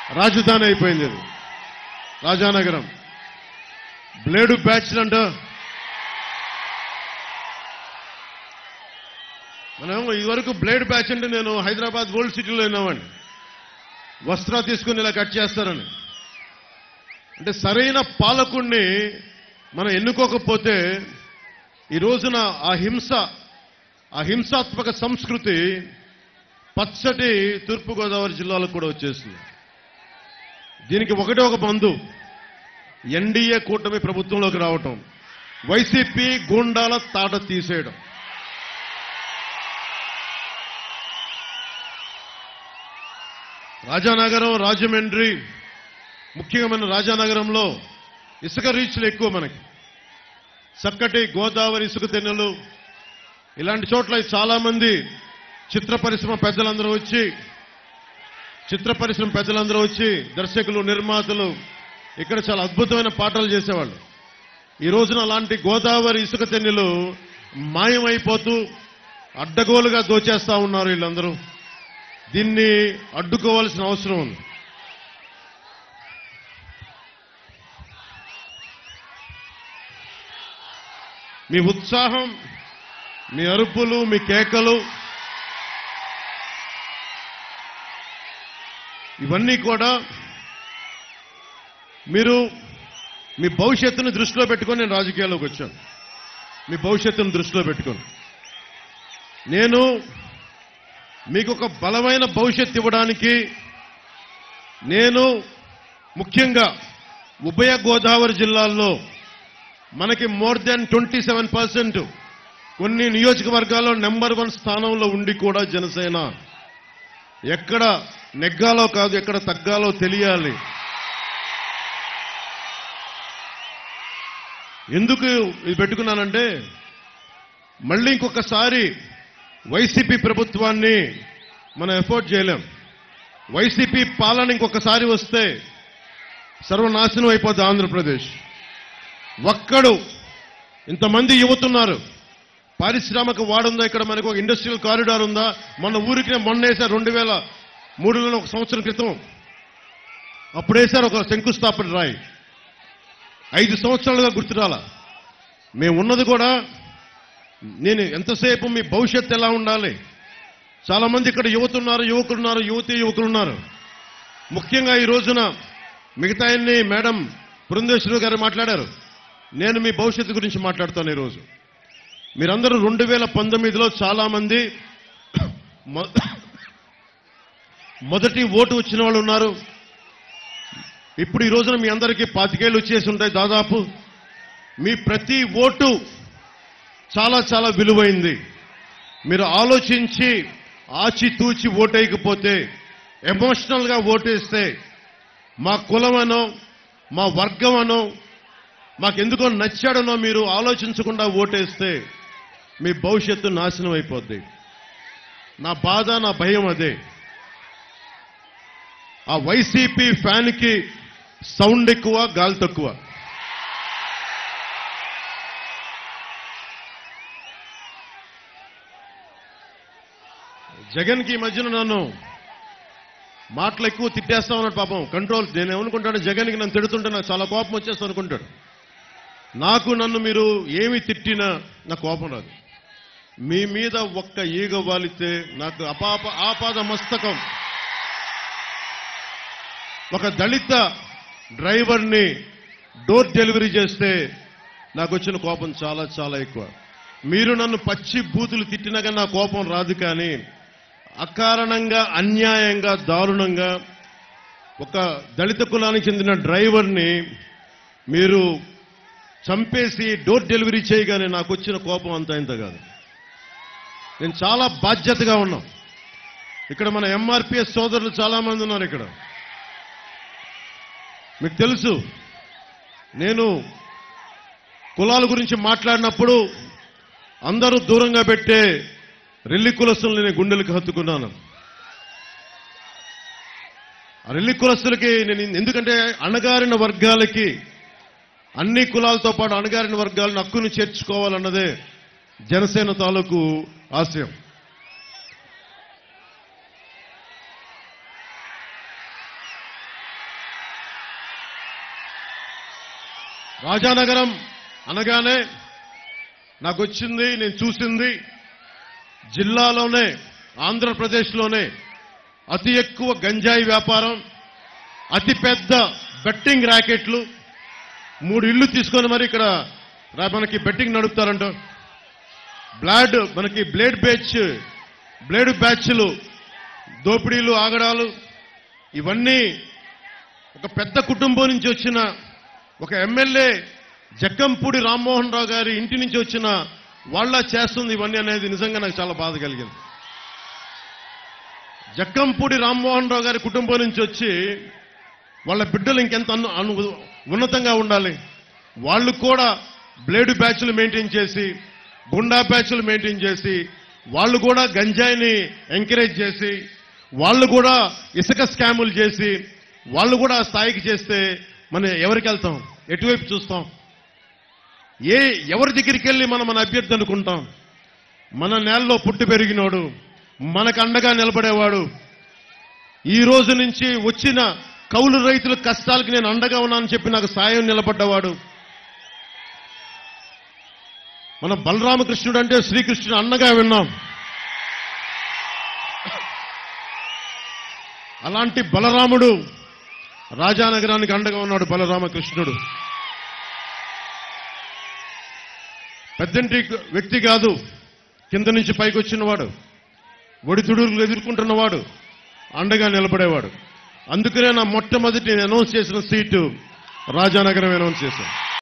రాజధాని అయిపోయింది ఇది రాజానగరం బ్లేడు బ్యాచ్ అంట మనం ఇదివరకు బ్లేడ్ బ్యాచ్ అంటే నేను హైదరాబాద్ ఓల్డ్ సిటీలో విన్నామండి వస్త్రా తీసుకుని ఇలా కట్ చేస్తారని అంటే సరైన పాలకుణ్ణి మనం ఎన్నుకోకపోతే ఈ రోజున ఆ హింస ఆ హింసాత్మక సంస్కృతి పచ్చటి తూర్పుగోదావరి జిల్లాలకు కూడా వచ్చేసింది దీనికి ఒకటే ఒక బంధు ఎన్డీఏ కూటమి ప్రభుత్వంలోకి రావటం వైసీపీ గూండాల తాట తీసేయడం రాజానగరం రాజమండ్రి ముఖ్యంగా మన రాజానగరంలో ఇసుక రీచ్లు ఎక్కువ మనకి చక్కటి గోదావరి ఇసుక తెన్నెలు ఇలాంటి చోట్ల చాలా మంది చిత్ర పరిశ్రమ పెద్దలందరూ వచ్చి చిత్ర పరిశ్రమ పెద్దలందరూ వచ్చి దర్శకులు నిర్మాతలు ఇక్కడ చాలా అద్భుతమైన పాటలు చేసేవాళ్ళు ఈ రోజున అలాంటి గోదావరి ఇసుక తెన్నెలు మాయమైపోతూ అడ్డగోలుగా దోచేస్తా ఉన్నారు వీళ్ళందరూ దీన్ని అడ్డుకోవాల్సిన అవసరం ఉంది మీ ఉత్సాహం మీ అరుపులు మీ కేకలు ఇవన్నీ కూడా మీరు మీ భవిష్యత్తును దృష్టిలో పెట్టుకొని నేను రాజకీయాల్లోకి వచ్చాను మీ భవిష్యత్తును దృష్టిలో పెట్టుకొని నేను మీకు ఒక బలమైన భవిష్యత్తు ఇవ్వడానికి నేను ముఖ్యంగా ఉభయ గోదావరి జిల్లాల్లో మనకి more than twenty seven percent కొన్ని నియోజకవర్గాల్లో నెంబర్ వన్ స్థానంలో ఉండి కూడా జనసేన ఎక్కడ నెగ్గాలో కాదు ఎక్కడ తగ్గాలో తెలియాలి ఎందుకు ఇది పెట్టుకున్నానంటే మళ్ళీ ఇంకొకసారి వైసీపీ ప్రభుత్వాన్ని మనం ఎఫోర్డ్ చేయలేం వైసీపీ పాలన ఇంకొకసారి వస్తే సర్వనాశనం అయిపోద్ది ఆంధ్రప్రదేశ్ ఒక్కడు ఇంతమంది యువతున్నారు పారిశ్రామిక వాడుందా ఇక్కడ మనకు ఒక ఇండస్ట్రియల్ కారిడార్ ఉందా మన ఊరికి మొన్న వేశారు రెండు వేల మూడులో ఒక సంవత్సరం క్రితం అప్పుడు వేశారు ఒక శంకుస్థాపన రాయి ఐదు సంవత్సరాలుగా గుర్తురాల మేము ఉన్నది కూడా నేను ఎంతసేపు మీ భవిష్యత్తు ఎలా ఉండాలి చాలా మంది ఇక్కడ యువతున్నారు యువకులున్నారు యువతి యువకులున్నారు ముఖ్యంగా ఈ రోజున మిగతా అన్ని మేడం బృందేశ్వరి గారు మాట్లాడారు నేను మీ భవిష్యత్తు గురించి మాట్లాడుతాను ఈరోజు మీరందరూ రెండు వేల పంతొమ్మిదిలో చాలా మంది మొ- మొదటి ఓటు వచ్చిన వాళ్ళు ఉన్నారు ఇప్పుడు ఈ రోజున మీ అందరికీ పాతికేళ్ళు వచ్చేసి ఉంటాయి దాదాపు మీ ప్రతి ఓటు చాలా చాలా విలువైంది మీరు ఆలోచించి ఆచితూచి ఓటేయకపోతే ఎమోషనల్గా ఓటేస్తే మా కులమనో మా వర్గమనో మాకెందుకో నచ్చాడనో మీరు ఆలోచించకుండా ఓటేస్తే మీ భవిష్యత్తు నాశనం అయిపోద్ది నా బాధ నా భయం అదే ఆ వైసీపీ ఫ్యాన్కి సౌండ్ ఎక్కువ గాలి తక్కువ జగన్కి ఈ మధ్యన నన్ను మాటలు ఎక్కువ తిట్టేస్తా ఉన్నాడు పాపం కంట్రోల్ నేను ఏమనుకుంటాను జగన్కి నన్ను తిడుతుంటే నాకు చాలా కోపం వచ్చేస్తా అనుకుంటాడు నాకు నన్ను మీరు ఏమి తిట్టినా నాకు కోపం రాదు మీ మీద ఒక్క ఈగ వాలితే నాకు అపాప ఆపాద మస్తకం ఒక దళిత డ్రైవర్ని డోర్ డెలివరీ చేస్తే నాకు వచ్చిన కోపం చాలా చాలా ఎక్కువ మీరు నన్ను పచ్చి బూతులు తిట్టినా కానీ నా కోపం రాదు కానీ అకారణంగా అన్యాయంగా దారుణంగా ఒక దళిత కులానికి చెందిన డ్రైవర్ని మీరు చంపేసి డోర్ డెలివరీ చేయగానే నాకు వచ్చిన కోపం అంత ఇంత కాదు నేను చాలా బాధ్యతగా ఉన్నాం ఇక్కడ మన ఎంఆర్పిఎస్ సోదరులు చాలా మంది ఉన్నారు ఇక్కడ మీకు తెలుసు నేను కులాల గురించి మాట్లాడినప్పుడు అందరూ దూరంగా పెట్టే రెల్లి కులస్తులు నేను గుండెలకు హత్తుకున్నాను ఆ రెల్లి కులస్తులకి నేను ఎందుకంటే అణగారిన వర్గాలకి అన్ని కులాలతో పాటు అణగారిన వర్గాలను హక్కును చేర్చుకోవాలన్నదే జనసేన తాలూకు ఆశయం రాజానగరం అనగానే నాకు వచ్చింది నేను చూసింది జిల్లాలోనే ఆంధ్రప్రదేశ్లోనే అతి ఎక్కువ గంజాయి వ్యాపారం అతి పెద్ద బెట్టింగ్ ర్యాకెట్లు మూడు ఇళ్ళు తీసుకొని మరి ఇక్కడ రా- మనకి బెట్టింగ్ నడుపుతారంట బ్లాడ్ మనకి బ్లేడ్ బ్యాచ్ బ్లేడ్ బ్యాచ్లు దోపిడీలు ఆగడాలు ఇవన్నీ ఒక పెద్ద కుటుంబం నుంచి వచ్చిన ఒక ఎమ్మెల్యే జక్కంపూడి రామ్మోహన్ రావు గారి ఇంటి నుంచి వచ్చిన వాళ్ళ చేస్తుంది ఇవన్నీ అనేది నిజంగా నాకు చాలా బాధ కలిగింది జక్కంపూడి రామ్మోహన్ రావు గారి కుటుంబం నుంచి వచ్చి వాళ్ళ బిడ్డలు ఇంకెంత అను అను ఉన్నతంగా ఉండాలి వాళ్ళు కూడా బ్లేడ్ బ్యాచ్లు మెయింటైన్ చేసి గుండా బ్యాచ్లు మెయింటైన్ చేసి వాళ్ళు కూడా గంజాయిని ఎంకరేజ్ చేసి వాళ్ళు కూడా ఇసుక స్కాములు చేసి వాళ్ళు కూడా ఆ స్థాయికి చేస్తే మనం ఎవరికి వెళ్తాం ఎటువైపు చూస్తాం ఏ ఎవరి దగ్గరికి వెళ్ళి మనం మన అభ్యర్థి అనుకుంటాం మన నేలలో పుట్టి పెరిగినోడు మనకు అండగా నిలబడేవాడు ఈ రోజు నుంచి వచ్చిన కౌలు రైతుల కష్టాలకి నేను అండగా ఉన్నానని చెప్పి నాకు సాయం నిలబడ్డవాడు మన బలరామకృష్ణుడు అంటే శ్రీకృష్ణుడు అన్నగా విన్నాం అలాంటి బలరాముడు రాజానగరానికి అండగా ఉన్నాడు బలరామకృష్ణుడు పెద్దంటి వ్యక్తి కాదు కింద నుంచి పైకి వచ్చినవాడు ఒడిదుడుకులు ఎదుర్కొంటున్నవాడు అండగా నిలబడేవాడు అందుకనే నా మొట్టమొదటి నేను అనౌన్స్ చేసిన సీటు రాజానగరం అనౌన్స్ చేశాను